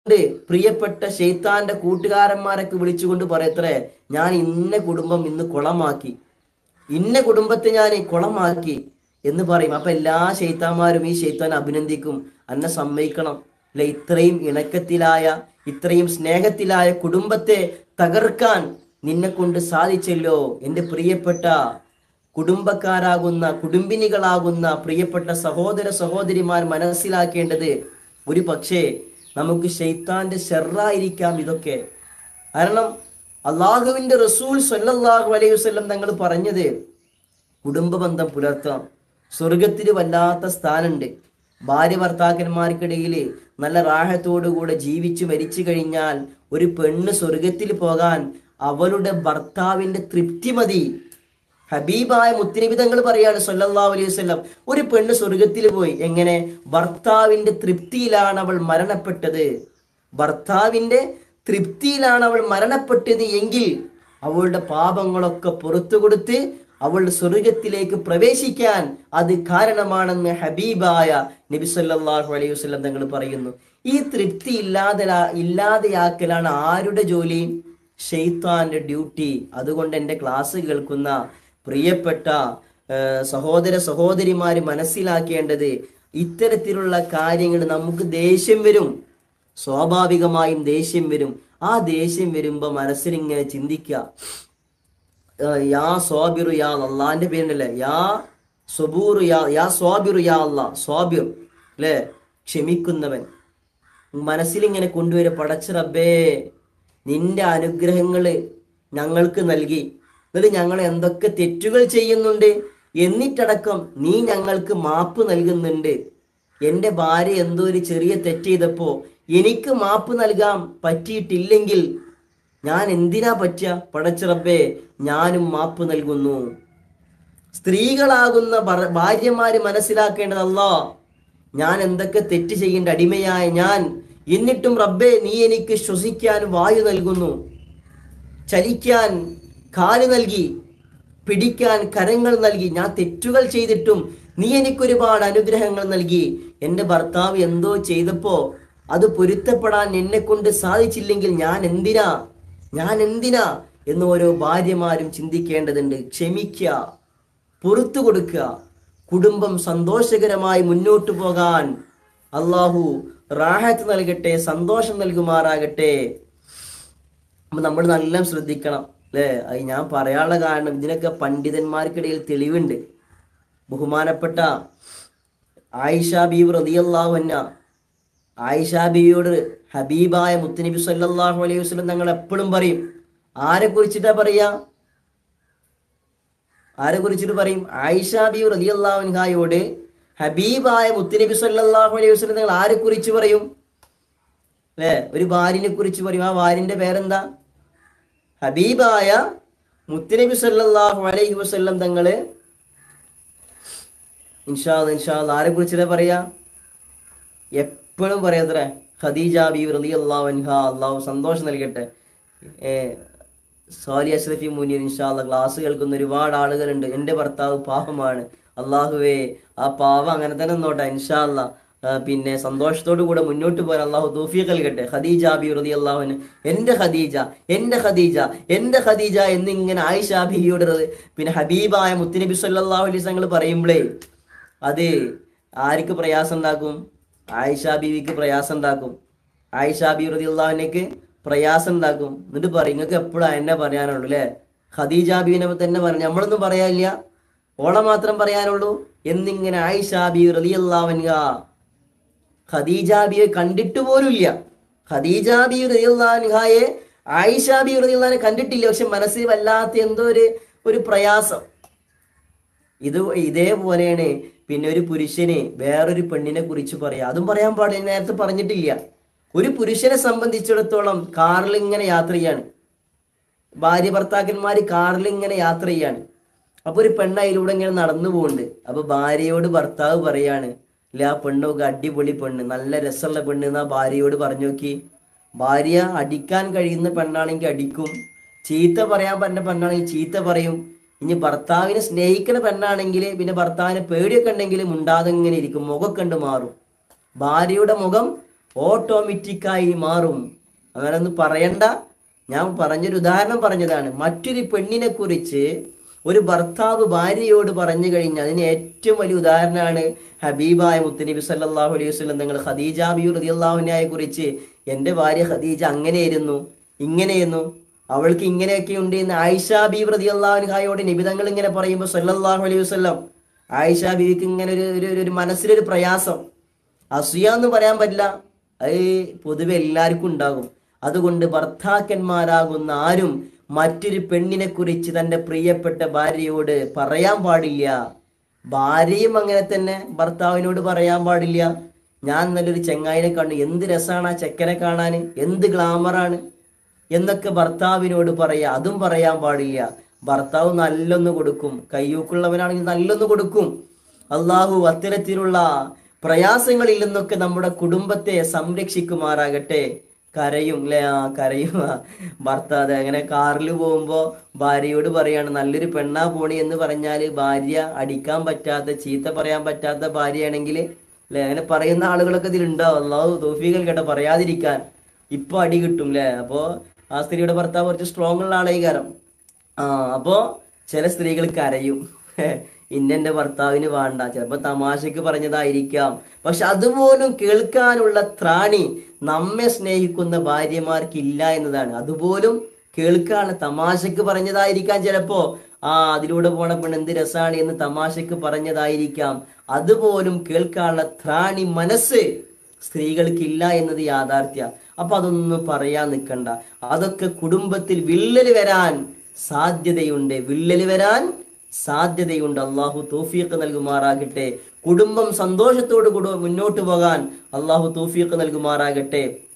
പ്രിയപ്പെട്ട ഷെയ്ത്താന്റെ കൂട്ടുകാരന്മാരൊക്കെ വിളിച്ചുകൊണ്ട് പറയത്രേ ഞാൻ ഇന്ന കുടുംബം ഇന്ന് കുളമാക്കി ഇന്ന കുടുംബത്തെ ഞാൻ കുളമാക്കി എന്ന് പറയും അപ്പൊ എല്ലാ ഷെയ്ത്താന്മാരും ഈ ഷെയ്ത്താൻ അഭിനന്ദിക്കും അന്നെ സമ്മതിക്കണം അല്ലെ ഇത്രയും ഇണക്കത്തിലായ ഇത്രയും സ്നേഹത്തിലായ കുടുംബത്തെ തകർക്കാൻ നിന്നെ കൊണ്ട് സാധിച്ചല്ലോ എൻ്റെ പ്രിയപ്പെട്ട കുടുംബക്കാരാകുന്ന കുടുംബിനികളാകുന്ന പ്രിയപ്പെട്ട സഹോദര സഹോദരിമാർ മനസ്സിലാക്കേണ്ടത് ഒരു പക്ഷേ നമുക്ക് ഷെയ്ത്താന്റെ ഷെറായിരിക്കാം ഇതൊക്കെ കാരണം അള്ളാഹുവിന്റെ റസൂൽ സല്ലല്ലാഹു അലൈഹി വസല്ലം തങ്ങൾ പറഞ്ഞത് കുടുംബ ബന്ധം പുലർത്താം സ്വർഗത്തിൽ വല്ലാത്ത സ്ഥാനമുണ്ട് ഭാര്യ ഭർത്താക്കന്മാർക്കിടയിൽ നല്ല റാഹത്തോടുകൂടെ ജീവിച്ചു മരിച്ചു കഴിഞ്ഞാൽ ഒരു പെണ്ണ് സ്വർഗത്തിൽ പോകാൻ അവളുടെ ഭർത്താവിന്റെ തൃപ്തി മതി ഹബീബായ മുത്തിനബി തങ്ങൾ പറയാണ് സല്ലല്ലാഹു അലൈഹി വസല്ലം ഒരു പെണ്ണ് സ്വർഗത്തിൽ പോയി എങ്ങനെ ഭർത്താവിന്റെ തൃപ്തിയിലാണ് അവൾ മരണപ്പെട്ടത് ഭർത്താവിന്റെ തൃപ്തിയിലാണ് അവൾ മരണപ്പെട്ടത് എങ്കിൽ അവളുടെ പാപങ്ങളൊക്കെ പുറത്തു കൊടുത്ത് അവൾ സ്വർഗത്തിലേക്ക് പ്രവേശിക്കാൻ അത് കാരണമാണെന്ന് ഹബീബായ നബി സല്ലല്ലാഹു അലൈഹി വസല്ലം തങ്ങൾ പറയുന്നു ഈ തൃപ്തി ഇല്ലാതെ ഇല്ലാതെയാക്കലാണ് ആരുടെ ജോലി ഷെയ്ത്താന്റെ ഡ്യൂട്ടി അതുകൊണ്ട് എൻ്റെ ക്ലാസ് കേൾക്കുന്ന പ്രിയപ്പെട്ട ആ, സഹോദര സഹോദരിമാര് മനസ്സിലാക്കേണ്ടത് ഇത്തരത്തിലുള്ള കാര്യങ്ങൾ നമുക്ക് ദേഷ്യം വരും സ്വാഭാവികമായും ദേഷ്യം വരും ആ ദേഷ്യം വരുമ്പോ മനസ്സിലിങ്ങനെ ചിന്തിക്കുക ആ, യാ സ്വാബിറു യാ അള്ളാന്റെ പേരുണ്ടല്ലേ യാ സ്വബൂറു യാ യാ സ്വാബിറു യാ അല്ലാ സ്വാബിർ അല്ലേ ക്ഷമിക്കുന്നവൻ മനസ്സിലിങ്ങനെ കൊണ്ടുവരെ പടച്ച റബ്ബേ നിന്റെ അനുഗ്രഹങ്ങള് ഞങ്ങൾക്ക് നൽകി എന്നിട്ട് ഞങ്ങൾ എന്തൊക്കെ തെറ്റുകൾ ചെയ്യുന്നുണ്ട് എന്നിട്ടടക്കം നീ ഞങ്ങൾക്ക് മാപ്പ് നൽകുന്നുണ്ട് എൻ്റെ ഭാര്യ എന്തോ ഒരു ചെറിയ തെറ്റ് ചെയ്തപ്പോ എനിക്ക് മാപ്പ് നൽകാൻ പറ്റിയിട്ടില്ലെങ്കിൽ ഞാൻ എന്തിനാ പറ്റുക പടച്ചിറപ്പേ ഞാനും മാപ്പ് നൽകുന്നു സ്ത്രീകളാകുന്ന ഭർ- ഭാര്യമാര് മനസ്സിലാക്കേണ്ടതല്ലോ ഞാൻ എന്തൊക്കെ തെറ്റ് ചെയ്യേണ്ട അടിമയായ ഞാൻ എന്നിട്ടും റബ്ബേ നീ എനിക്ക് ശ്വസിക്കാൻ വായു നൽകുന്നു ചലിക്കാൻ കാല് നൽകി പിടിക്കാൻ കരങ്ങൾ നൽകി ഞാൻ തെറ്റുകൾ ചെയ്തിട്ടും നീ എനിക്കൊരുപാട് അനുഗ്രഹങ്ങൾ നൽകി എൻ്റെ ഭർത്താവ് എന്തോ ചെയ്തപ്പോ അത് പൊരുത്തപ്പെടാൻ എന്നെ കൊണ്ട് സാധിച്ചില്ലെങ്കിൽ ഞാൻ എന്തിനാ ഞാൻ എന്തിനാ എന്ന് ഓരോ ഭാര്യമാരും ചിന്തിക്കേണ്ടതുണ്ട് ക്ഷമിക്കുക പുറത്തു കൊടുക്കുക കുടുംബം സന്തോഷകരമായി മുന്നോട്ടു പോകാൻ അള്ളാഹു റാഹത്ത് നൽകട്ടെ സന്തോഷം നൽകുമാറാകട്ടെ അപ്പൊ നമ്മൾ നല്ല ശ്രദ്ധിക്കണം അല്ലേ അത് ഞാൻ പറയാനുള്ള കാരണം ഇതിനൊക്കെ പണ്ഡിതന്മാർക്കിടയിൽ തെളിവുണ്ട് ബഹുമാനപ്പെട്ട ആയിഷ ബീവ് റതിയല്ലാഹു അന്ന ആയിഷ ബീവിയോട് ഹബീബായ മുത്തുനബി സല്ലല്ലാഹു അലൈഹി വസല്ലം തങ്ങൾ എപ്പോഴും പറയും ആരെ കുറിച്ചിട്ടാ പറയാ ആരെ കുറിച്ചിട്ട് പറയും ആയിഷ ബീവ് റതിയല്ലാഹു അൻഹായോട് ഹബീബായ മുത്തുനബി സല്ലല്ലാഹു അലൈഹി വസല്ലം തങ്ങൾ ആരെ കുറിച്ച് പറയും അല്ലേ ഒരു ഭാര്യനെ കുറിച്ച് പറയും ആ ഭാര്യന്റെ പേരെന്താ ഹബീബായ മുത്തുനബി സല്ലല്ലാഹു അലൈഹി വസല്ലം തങ്ങള് ഇൻഷാ അല്ലാ, ഇൻഷാ അല്ലാ, ആരെ കുറിച്ചിട്ടാ പറയാ എപ്പോഴും പറയാത്രേ ഖദീജ ബി റളിയല്ലാഹു അൻഹ അള്ളാഹു സന്തോഷം നൽകട്ടെ ഏ സോലി അഷ്റഫി മുനീർ ഇൻഷാല്ല ക്ലാസ് കേൾക്കുന്ന ഒരുപാട് ആളുകളുണ്ട് എൻ്റെ ഭർത്താവ് പാപമാണ് അള്ളാഹുവേ ആ പാവം അങ്ങനെ തന്നെ നോട്ടെ ഇൻഷാല്ല പിന്നെ സന്തോഷത്തോടു കൂടെ മുന്നോട്ട് പോകാൻ അള്ളാഹു തൗഫീഖ് നൽകട്ടെ ഖദീജ ബി റതി അള്ളാഹുവിന് എൻ്റെ ഖദീജ എൻ്റെ ഖദീജ എൻ്റെ ഖദീജ എന്നിങ്ങനെ ആയിഷ ബിയോട് പിന്നെ ഹബീബായ മുത്തുനബി സല്ലല്ലാഹു അലൈഹി വസല്ലം പറയുമ്പോഴേ അത് ആർക്ക് പ്രയാസം ഉണ്ടാക്കും ആയിഷ ബീവിക്ക് പ്രയാസം ഉണ്ടാക്കും ആയിഷ ബി റതി അള്ളാഹുവിനേക്ക് പ്രയാസം ഉണ്ടാക്കും എന്നിട്ട് പറയും നിങ്ങൾക്ക് എപ്പോഴും എന്നെ പറയാനുള്ളൂ അല്ലേ ഖദീജ ബീവിനെ തന്നെ പറഞ്ഞു നമ്മളൊന്നും പറയാനില്ല ഓളെ മാത്രം പറയാനുള്ളൂ എന്നിങ്ങനെ ആയിഷ ബി റതി അള്ളാഹുൻക ഖദീജ ബിയെ കണ്ടിട്ട് പോലുമില്ല ഖദീജ ബി റളിയല്ലാഹുഅൻഹയെ ആയിഷ ബി റളിയല്ലാഹുവിനെ കണ്ടിട്ടില്ല പക്ഷെ മനസ്സിൽ വല്ലാത്ത എന്തോ ഒരു ഒരു പ്രയാസം ഇത് ഇതേപോലെയാണ് പിന്നെ ഒരു പുരുഷന് വേറൊരു പെണ്ണിനെ കുറിച്ച് പറയാ അതും പറയാൻ പാടില്ല നേരത്തെ പറഞ്ഞിട്ടില്ല ഒരു പുരുഷനെ സംബന്ധിച്ചിടത്തോളം കാറിൽ ഇങ്ങനെ യാത്ര ചെയ്യാണ് ഭാര്യ ഭർത്താക്കന്മാര് കാറിൽ ഇങ്ങനെ യാത്ര ചെയ്യാണ് അപ്പൊ ഒരു പെണ്ണ് അതിലൂടെ ഇങ്ങനെ നടന്നു പോകുന്നുണ്ട് അപ്പൊ ഭാര്യയോട് ഭർത്താവ് പറയാണ് ഇല്ല ആ പെണ്ണൊക്കെ അടിപൊളി പെണ്ണ് നല്ല രസമുള്ള പെണ്ണ് എന്നാ ഭാര്യയോട് പറഞ്ഞു നോക്കി ഭാര്യ അടിക്കാൻ കഴിയുന്ന പെണ്ണാണെങ്കിൽ അടിക്കും ചീത്ത പറയാൻ പറ്റുന്ന പെണ്ണാണെങ്കിൽ ചീത്ത പറയും ഇനി ഭർത്താവിനെ സ്നേഹിക്കുന്ന പെണ്ണാണെങ്കിൽ പിന്നെ ഭർത്താവിനെ പേടിയൊക്കെ ഉണ്ടെങ്കിൽ മുണ്ടാതെ ഇങ്ങനെ ഇരിക്കും മുഖമൊക്കെ ഉണ്ട് മാറും ഭാര്യയുടെ മുഖം ഓട്ടോമാറ്റിക്കായി മാറും അങ്ങനെ ഒന്നും പറയണ്ട ഞാൻ പറഞ്ഞൊരു ഉദാഹരണം പറഞ്ഞതാണ് മറ്റൊരു പെണ്ണിനെ കുറിച്ച് ഒരു ഭർത്താവ് ഭാര്യയോട് പറഞ്ഞു കഴിഞ്ഞാൽ അതിന് ഏറ്റവും വലിയ ഉദാഹരണമാണ് ഹബീബായ മുത്തനബി സല്ലല്ലാഹു അലൈഹി വസല്ലം നിങ്ങൾ ഖദീജ ബിയു റളിയല്ലാഹുവിനെ കുറിച്ച് എൻ്റെ ഭാര്യ ഖദീജ അങ്ങനെയായിരുന്നു ഇങ്ങനെയായിരുന്നു അവൾക്ക് ഇങ്ങനെയൊക്കെ ഉണ്ട് എന്ന് ആയിഷ ബീബ് റളിയല്ലാഹുവിനോട് നിബിതങ്ങൾ ഇങ്ങനെ പറയുമ്പോൾ സല്ലല്ലാഹു അലൈഹി വസല്ലം ആയിഷ ബീവിക്ക് ഇങ്ങനെ ഒരു ഒരു- ഒരു മനസ്സിലൊരു പ്രയാസം അസൂയ എന്ന് പറയാൻ പറ്റില്ല അത് പൊതുവെ എല്ലാവർക്കും ഉണ്ടാകും അതുകൊണ്ട് ഭർത്താക്കന്മാരാകുന്ന ആരും മറ്റൊരു പെണ്ണിനെ കുറിച്ച് തന്റെ പ്രിയപ്പെട്ട ഭാര്യയോട് പറയാൻ പാടില്ല ഭാര്യയും അങ്ങനെ തന്നെ ഭർത്താവിനോട് പറയാൻ പാടില്ല ഞാൻ നല്ലൊരു ചെങ്ങായിനെ കണ്ടു എന്ത് രസമാണ് ആ ചെക്കനെ കാണാൻ എന്ത് ഗ്ലാമറാണ് എന്നൊക്കെ ഭർത്താവിനോട് പറയാ അതും പറയാൻ പാടില്ല ഭർത്താവ് നല്ലൊന്ന് കൊടുക്കും കയ്യൂക്കുള്ളവനാണെങ്കിൽ നല്ലൊന്ന് കൊടുക്കും അള്ളാഹു അത്തരത്തിലുള്ള പ്രയാസങ്ങളിൽ നിന്നൊക്കെ നമ്മുടെ കുടുംബത്തെ സംരക്ഷിക്കുമാറാകട്ടെ കരയും അല്ലെ ആ കരയും ആ. ഭർത്താവ് അങ്ങനെ കാറിൽ പോകുമ്പോ ഭാര്യയോട് പറയാണ് നല്ലൊരു പെണ്ണാ പോണി എന്ന് പറഞ്ഞാല് ഭാര്യ അടിക്കാൻ പറ്റാത്ത ചീത്ത പറയാൻ പറ്റാത്ത ഭാര്യയാണെങ്കിൽ അല്ലെ അങ്ങനെ പറയുന്ന ആളുകളൊക്കെ ഇതിലുണ്ടാവും അള്ളാഹു തോഫീകൾ കേട്ടോ പറയാതിരിക്കാൻ ഇപ്പൊ അടി കിട്ടും അല്ലേ അപ്പോ ആ സ്ത്രീയുടെ ഭർത്താവ് കുറച്ച് സ്ട്രോങ് ഉള്ള ആളായി കാരണം ആ അപ്പോ ചില സ്ത്രീകൾ കരയും ഇന്നെന്റെ ഭർത്താവിന് വേണ്ട ചിലപ്പോ തമാശക്ക് പറഞ്ഞതായിരിക്കാം പക്ഷെ അതുപോലും കേൾക്കാനുള്ള ത്രാണി നമ്മെ സ്നേഹിക്കുന്ന ഭാര്യമാർക്ക് ഇല്ല എന്നതാണ് അതുപോലും കേൾക്കാണ് തമാശക്ക് പറഞ്ഞതായിരിക്കാം ചിലപ്പോ ആ അതിലൂടെ പോണ പെണ്ണ് എന്ത് രസാണ് എന്ന് തമാശക്ക് പറഞ്ഞതായിരിക്കാം അതുപോലും കേൾക്കാനുള്ള ത്രാണി മനസ്സ് സ്ത്രീകൾക്കില്ല എന്നത് യാഥാർത്ഥ്യ അപ്പൊ അതൊന്നും പറയാൻ നിൽക്കണ്ട അതൊക്കെ കുടുംബത്തിൽ വിള്ളല് വരാൻ സാധ്യതയുണ്ട് വിള്ളല് വരാൻ സാധ്യതയുണ്ട് അള്ളാഹു തോഫീക്ക് നൽകുമാറാകട്ടെ കുടുംബം സന്തോഷത്തോടു കൂടി മുന്നോട്ട് പോകാൻ അള്ളാഹു തോഫീക്ക് നൽകുമാറാകട്ടെ